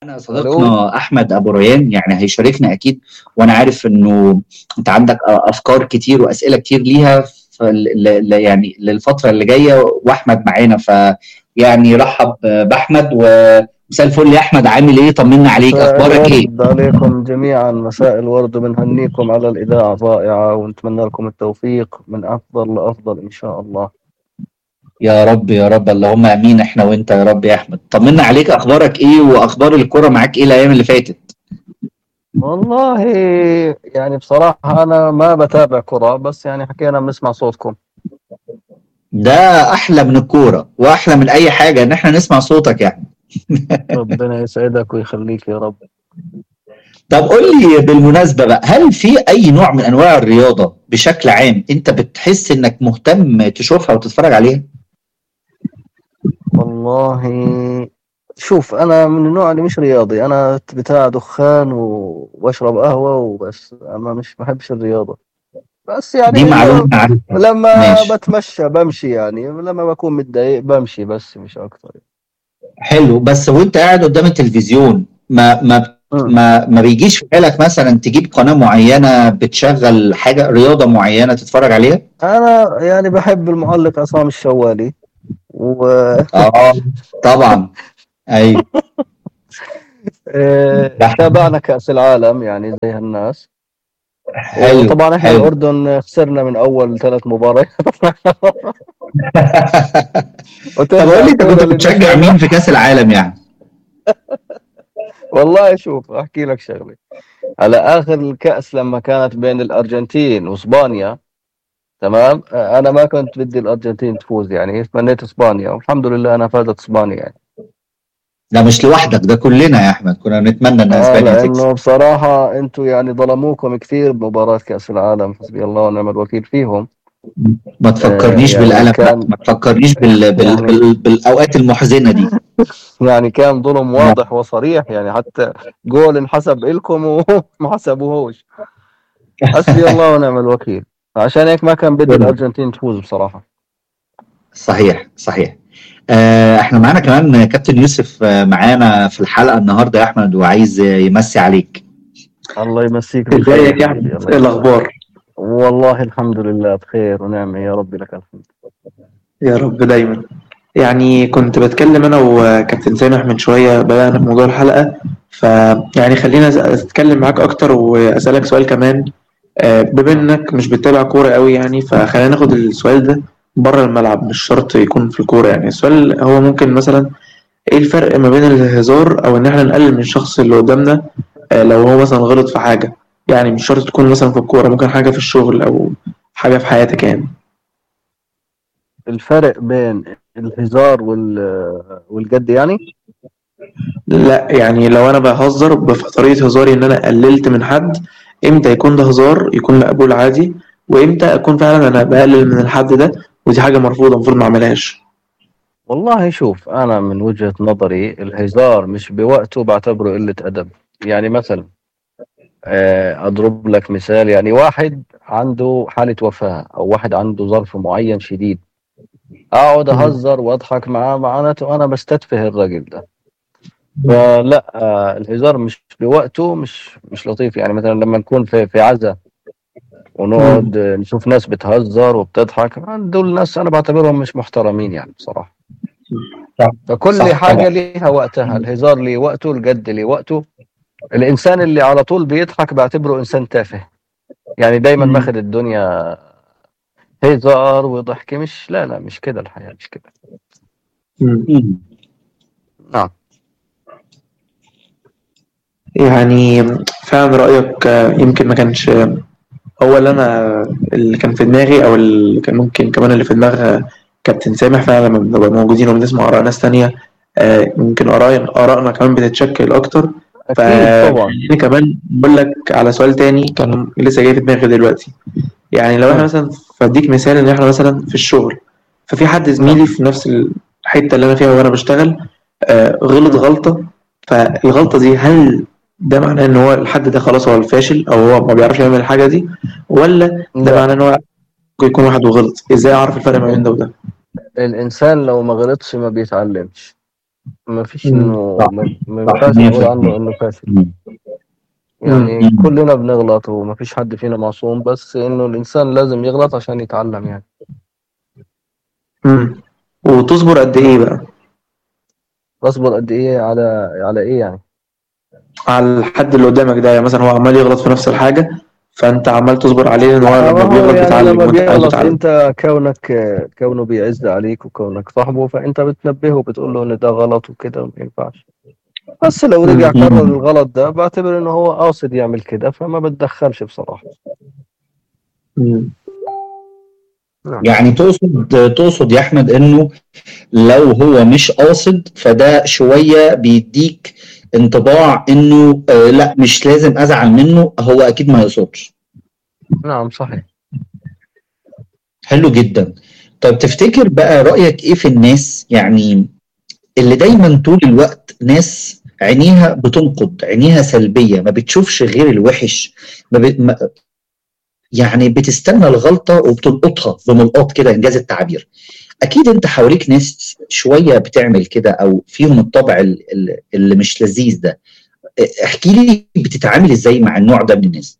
معانا صديقنا احمد ابو ريان يعني هيشاركنا اكيد وانا عارف انه انت عندك افكار كتير واسئله كتير ليها يعني للفتره اللي جايه واحمد معانا ف يعني رحب باحمد ومساء الفل يا احمد عامل ايه طمنا عليك اخبارك ايه عليكم جميعا مساء الورد وبنهنيكم على الاذاعه الرائعه ونتمنى لكم التوفيق من افضل لافضل ان شاء الله يا رب يا رب اللهم امين احنا وانت يا رب يا احمد طمنا عليك اخبارك ايه واخبار الكوره معاك ايه الايام اللي فاتت والله يعني بصراحه انا ما بتابع كره بس يعني حكينا بنسمع صوتكم ده احلى من الكوره واحلى من اي حاجه ان احنا نسمع صوتك يعني ربنا يسعدك ويخليك يا رب طب قول لي بالمناسبة بقى هل في أي نوع من أنواع الرياضة بشكل عام أنت بتحس إنك مهتم تشوفها وتتفرج عليها؟ والله شوف انا من النوع اللي مش رياضي انا بتاع دخان و... واشرب قهوه وبس اما مش بحبش الرياضه بس يعني دي معلومة لما ماشي. بتمشى بمشي يعني لما بكون متضايق بمشي بس مش اكتر حلو بس وانت قاعد قدام التلفزيون ما ما ما ما بيجيش في بالك مثلا تجيب قناه معينه بتشغل حاجه رياضه معينه تتفرج عليها؟ انا يعني بحب المعلق عصام الشوالي و اه طبعا ايوه تابعنا كاس العالم يعني زي هالناس حلو طبعا احنا حلو. الاردن خسرنا من اول ثلاث مباريات طب قول لي انت كنت بتشجع مين في كاس العالم يعني؟ والله شوف احكي لك شغله على اخر الكاس لما كانت بين الارجنتين واسبانيا تمام انا ما كنت بدي الارجنتين تفوز يعني تمنيت اسبانيا والحمد لله انا فازت اسبانيا يعني لا مش لوحدك ده كلنا يا احمد كنا نتمنى ان اسبانيا تكسب لانه بصراحه انتم يعني ظلموكم كثير بمباراه كاس العالم حسبي الله ونعم الوكيل فيهم ما تفكرنيش آه يعني بالالم كان... ما تفكرنيش بال... بال... يعني... بال... بالاوقات المحزنه دي يعني كان ظلم واضح وصريح يعني حتى جول انحسب لكم وما حسبوهوش حسبي الله ونعم الوكيل عشان هيك ما كان بدي الارجنتين تفوز بصراحه صحيح صحيح آه احنا معانا كمان كابتن يوسف معانا في الحلقه النهارده يا احمد وعايز يمسي عليك الله يمسيك ازيك يا احمد ايه الاخبار والله الحمد لله بخير ونعمه يا رب لك الحمد يا رب دايما يعني كنت بتكلم انا وكابتن سامح من شويه بدانا في موضوع الحلقه فيعني خلينا اتكلم معاك اكتر واسالك سؤال كمان بما انك مش بتتابع كوره قوي يعني فخلينا ناخد السؤال ده بره الملعب مش شرط يكون في الكوره يعني السؤال هو ممكن مثلا ايه الفرق ما بين الهزار او ان احنا نقلل من الشخص اللي قدامنا لو هو مثلا غلط في حاجه يعني مش شرط تكون مثلا في الكوره ممكن حاجه في الشغل او حاجه في حياتك يعني الفرق بين الهزار وال والجد يعني لا يعني لو انا بهزر بطريقه هزاري ان انا قللت من حد امتى يكون ده هزار يكون مقبول عادي وامتى اكون فعلا انا بقلل من الحد ده ودي حاجه مرفوضه المفروض ما اعملهاش والله شوف انا من وجهه نظري الهزار مش بوقته بعتبره قله ادب يعني مثلا اضرب لك مثال يعني واحد عنده حاله وفاه او واحد عنده ظرف معين شديد اقعد اهزر واضحك معاه معناته انا بستتفه الراجل ده فلا آه الهزار مش بوقته مش مش لطيف يعني مثلا لما نكون في في عزا ونقعد نشوف ناس بتهزر وبتضحك دول ناس انا بعتبرهم مش محترمين يعني بصراحه فكل حاجه ليها وقتها الهزار ليه وقته الجد ليه وقته الانسان اللي على طول بيضحك بعتبره انسان تافه يعني دايما ماخد الدنيا هزار وضحك مش لا لا مش كده الحياه مش كده نعم يعني فعلا رأيك يمكن ما كانش هو اللي أنا اللي كان في دماغي أو اللي كان ممكن كمان اللي في دماغ كابتن سامح فعلا لما بنبقى موجودين وبنسمع آراء ناس تانية يمكن آراء آرائنا كمان بتتشكل أكتر طبعا كمان بقول لك على سؤال تاني كان لسه جاي في دماغي دلوقتي يعني لو احنا مثلا فاديك مثال ان احنا مثلا في الشغل ففي حد زميلي في نفس الحته اللي انا فيها وانا بشتغل آه غلط غلطه فالغلطه دي هل ده معناه ان هو الحد ده خلاص هو الفاشل او هو ما بيعرفش يعمل الحاجه دي ولا ده معناه ان هو ممكن يكون واحد وغلط ازاي اعرف الفرق ما بين ده وده الانسان لو ما غلطش ما بيتعلمش ما فيش مم. انه صح. ما ما صح، ينفعش مية في نقول عنه المية. انه فاشل مم. يعني مم. كلنا بنغلط وما فيش حد فينا معصوم بس انه الانسان لازم يغلط عشان يتعلم يعني مم. وتصبر قد ايه بقى اصبر قد ايه على على ايه يعني على الحد اللي قدامك ده يعني مثلا هو عمال يغلط في نفس الحاجة فانت عمال تصبر عليه لان هو ما لما هو بيغلط يعني بيتعلم لما وانت عايز بيغلط تتعلم انت كونك كونه بيعز عليك وكونك صاحبه فانت بتنبهه بتقول له ان ده غلط وكده ما ينفعش بس لو رجع مم. كرر الغلط ده بعتبر انه هو قاصد يعمل كده فما بتدخلش بصراحة مم. نعم يعني تقصد تقصد يا احمد انه لو هو مش قاصد فده شويه بيديك انطباع انه آه لا مش لازم ازعل منه هو اكيد ما يقصدش نعم صحيح حلو جدا طب تفتكر بقى رايك ايه في الناس يعني اللي دايما طول الوقت ناس عينيها بتنقد عينيها سلبيه ما بتشوفش غير الوحش ما ب... ما يعني بتستنى الغلطه وبتلقطها بملقاط كده انجاز التعبير اكيد انت حواليك ناس شويه بتعمل كده او فيهم الطبع ال- ال- اللي مش لذيذ ده احكي لي بتتعامل ازاي مع النوع ده من الناس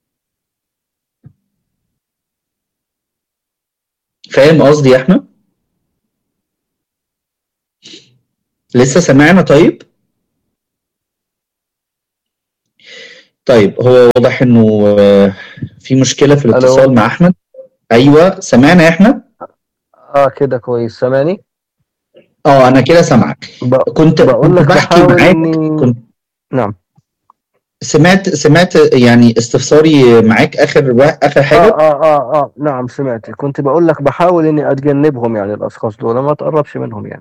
فاهم قصدي يا احمد لسه سامعنا طيب طيب هو واضح انه آه، في مشكله في الاتصال الو مع احمد ايوه سامعنا يا احمد اه كده كويس سامعني اه انا كده سامعك ب... كنت بقول كنت لك بحكي بحاول معاك اني كنت نعم سمعت سمعت يعني استفساري معاك اخر وا- اخر اه حاجه اه اه اه نعم سمعت كنت بقول لك بحاول اني اتجنبهم يعني الاشخاص دول ما تقربش منهم يعني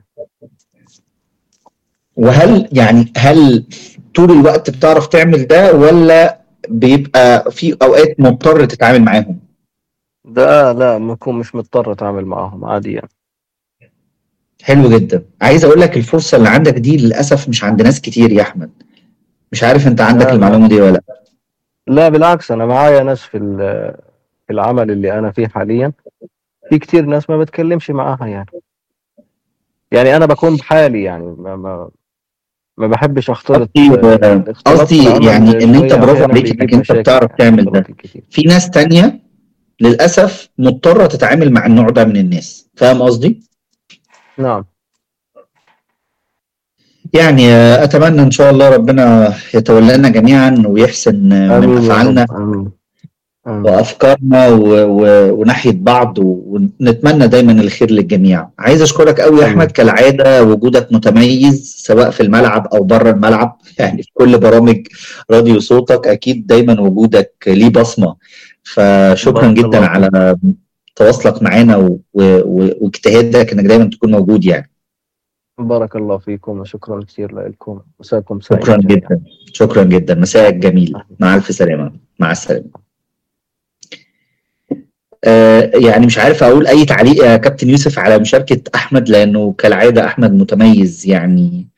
وهل يعني هل طول الوقت بتعرف تعمل ده ولا بيبقى في اوقات مضطر تتعامل معاهم ده لا بكون مش مضطر اتعامل معاهم عادي يعني حلو جدا عايز اقول لك الفرصه اللي عندك دي للاسف مش عند ناس كتير يا احمد مش عارف انت عندك لا لا المعلومه دي ولا لا لا بالعكس انا معايا ناس في ال- في العمل اللي انا فيه حاليا في كتير ناس ما بتكلمش معاها يعني يعني انا بكون بحالي يعني ما ما, ما بحبش اختلط قصدي آه، الاختلاط في قصدي العمل يعني ان انت شوية برافو احيانا عليك بيجيب انك انت مشاكل بتعرف يعني تعمل ده اختلاط الكتير في ناس تانية للاسف مضطره تتعامل مع النوع ده من الناس فاهم قصدي نعم يعني آه، اتمنى ان شاء الله ربنا يتولانا جميعا ويحسن آه، من امين يا افعالنا رب امين امين وافكارنا و... و... وناحيه بعض ونتمنى دايما الخير للجميع عايز اشكرك قوي يا امين احمد كالعاده وجودك متميز سواء في الملعب او بره الملعب يعني في كل برامج راديو صوتك اكيد دايما وجودك ليه بصمه فشكرا بارك جدا الله فيك على تواصلك معانا و... و... واجتهادك انك دايما تكون موجود يعني بارك الله فيكم وشكرا كثير لكم مساكم سعيد شكرا جميعا جدا شكرا جدا مساءك جميل مع الف سلامه مع السلامه آه، يعني مش عارف اقول اي تعليق يا كابتن يوسف على مشاركه احمد لانه كالعاده احمد متميز يعني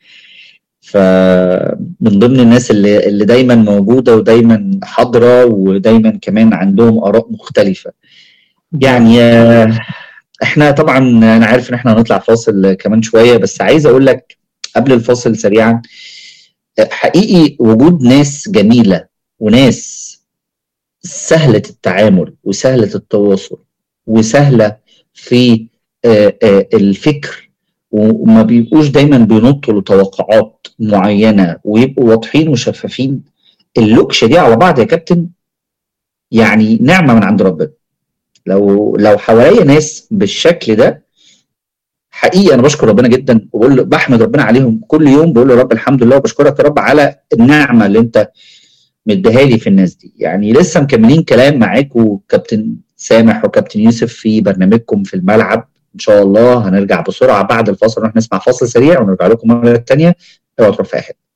فمن ضمن الناس اللي اللي دايما موجوده ودايما حاضره ودايما كمان عندهم اراء مختلفه يعني آه، احنا طبعا انا عارف ان احنا هنطلع فاصل كمان شويه بس عايز اقول لك قبل الفاصل سريعا آه، حقيقي وجود ناس جميله وناس سهلة التعامل وسهلة التواصل وسهلة في آه، آه، الفكر وما بيبقوش دايما بينطوا لتوقعات معينة ويبقوا واضحين وشفافين اللوكشة دي على بعض يا كابتن يعني نعمة من عند ربنا لو لو حواليا ناس بالشكل ده حقيقي انا بشكر ربنا جدا وبقول له بحمد ربنا عليهم كل يوم بقول له رب الحمد لله وبشكرك يا رب على النعمه اللي انت مديها لي في الناس دي يعني لسه مكملين كلام معاكم كابتن سامح وكابتن يوسف في برنامجكم في الملعب ان شاء الله هنرجع بسرعه بعد الفاصل نروح نسمع فاصل سريع ونرجع لكم مره ثانيه اوعوا تروحوا في اي حته